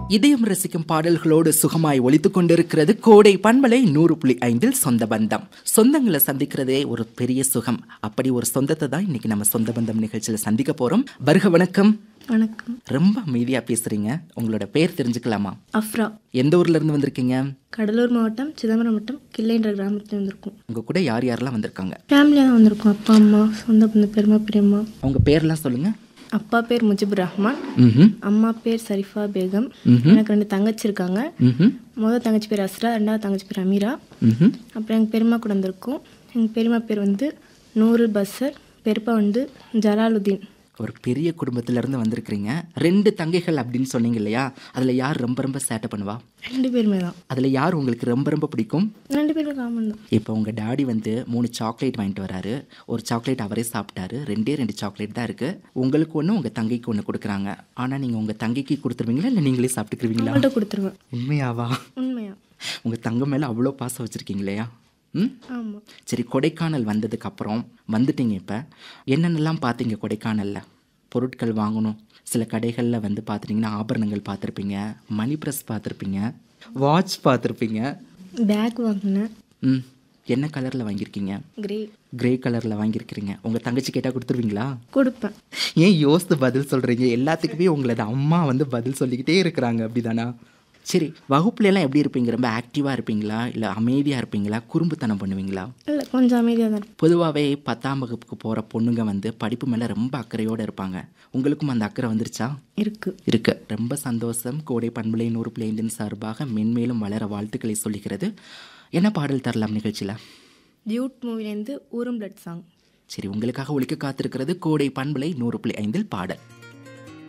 இதயம் ரசிக்கும் பாடல்களோடு சுகமாய் ஒலித்துக் கொண்டிருக்கிறது கோடை பண்பலை நூறு புள்ளி ஐந்தில் சொந்த பந்தம் சொந்தங்களை சந்திக்கிறதே ஒரு பெரிய சுகம் அப்படி ஒரு சொந்தத்தை தான் இன்னைக்கு நம்ம சொந்த பந்தம் நிகழ்ச்சியில் சந்திக்க போறோம் வருக வணக்கம் வணக்கம் ரொம்ப அமைதியா பேசுறீங்க உங்களோட பேர் தெரிஞ்சுக்கலாமா அஃப்ரா எந்த ஊர்ல இருந்து வந்திருக்கீங்க கடலூர் மாவட்டம் சிதம்பரம் மாவட்டம் கிள்ளைன்ற கிராமத்துல வந்திருக்கோம் உங்க கூட யார் யாரெல்லாம் வந்திருக்காங்க ஃபேமிலியாக தான் வந்திருக்கோம் அப்பா அம்மா சொந்த பந்த பெருமா பெரியம்மா உங்க பேர்லாம் சொல்லுங்க அப்பா பேர் முஜிபுர் ரஹ்மான் ம்ஹும். அம்மா பேர் சரிஃபா பேகம் எனக்கு ரெண்டு தங்கச்சி இருக்காங்க ம்ஹும். முதல் தங்கச்சி பேர் அஸ்ரா ரெண்டாவது தங்கச்சி பேர் அமீரா ம்ஹும். அப்புறம் எங்கள் பெரியம்மா கூட வந்திருக்கோம் எங்கள் பெரியம்மா பேர் வந்து நூறு பஸ்ஸர் பெரியப்பா வந்து ஜலாலுதீன் ஒரு பெரிய குடும்பத்துல இருந்து வந்திருக்கிறீங்க ரெண்டு தங்கைகள் அப்படின்னு சொன்னீங்க இல்லையா அதுல யார் ரொம்ப ரொம்ப சேட்டை பண்ணுவா ரெண்டு பேருமே தான் அதுல யார் உங்களுக்கு ரொம்ப ரொம்ப பிடிக்கும் ரெண்டு பேருமே காமன் தான் இப்போ உங்க டாடி வந்து மூணு சாக்லேட் வாங்கிட்டு வராரு ஒரு சாக்லேட் அவரே சாப்பிட்டாரு ரெண்டே ரெண்டு சாக்லேட் தான் இருக்கு உங்களுக்கு ஒன்று உங்க தங்கைக்கு ஒன்று கொடுக்குறாங்க ஆனா நீங்க உங்க தங்கைக்கு கொடுத்துருவீங்களா இல்லை நீங்களே சாப்பிட்டுக்குருவீங்களா அவங்கள்ட்ட கொடுத்துருவேன் உண்மையாவா உண்மையா உங்க தங்கம் மேல அவ்வளோ பாசம் வச்சிருக்கீங்க இல்லையா ம் ஆமாம் சரி கொடைக்கானல் வந்ததுக்கு அப்புறம் வந்துட்டீங்க இப்போ என்னென்னலாம் பார்த்தீங்க கொடைக்கானல்ல பொருட்கள் வாங்கணும் சில கடைகளில் வந்து பார்த்துட்டிங்கன்னா ஆபரணங்கள் பார்த்துருப்பீங்க மணி ப்ரெஸ் பார்த்துருப்பீங்க வாட்ச் பார்த்துருப்பீங்க பேக் வாங்கினேன் ம் என்ன கலரில் வாங்கியிருக்கீங்க கிரே கிரே கலரில் வாங்கியிருக்கிறீங்க உங்கள் தங்கச்சி கேட்டால் கொடுத்துருவீங்களா கொடுப்பேன் ஏன் யோசித்து பதில் சொல்கிறீங்க எல்லாத்துக்குமே உங்களது அம்மா வந்து பதில் சொல்லிக்கிட்டே இருக்கிறாங்க அப்படிதானா சரி வகுப்புல எல்லாம் எப்படி இருப்பீங்க ரொம்ப ஆக்டிவாக இருப்பீங்களா இல்லை அமைதியாக இருப்பீங்களா குறும்புத்தனம் பண்ணுவீங்களா இல்லை கொஞ்சம் அமைதியாக தான் இருப்பேன். பொதுவாகவே பத்தாம் வகுப்புக்கு போகிற பொண்ணுங்க வந்து படிப்பு மேலே ரொம்ப அக்கறையோடு இருப்பாங்க உங்களுக்கும் அந்த அக்கறை வந்துருச்சா இருக்கு இருக்கு ரொம்ப சந்தோஷம் கோடை பண்பலை நூறு பிளேண்டின் சார்பாக மென்மேலும் வளர வாழ்த்துக்களை சொல்லிக்கிறது என்ன பாடல் தரலாம் நிகழ்ச்சியில் டியூட் மூவிலேருந்து ஊரும் பிளட் சாங் சரி உங்களுக்காக ஒழிக்க காத்திருக்கிறது கோடை பண்பலை நூறு புள்ளி ஐந்தில் பாடல்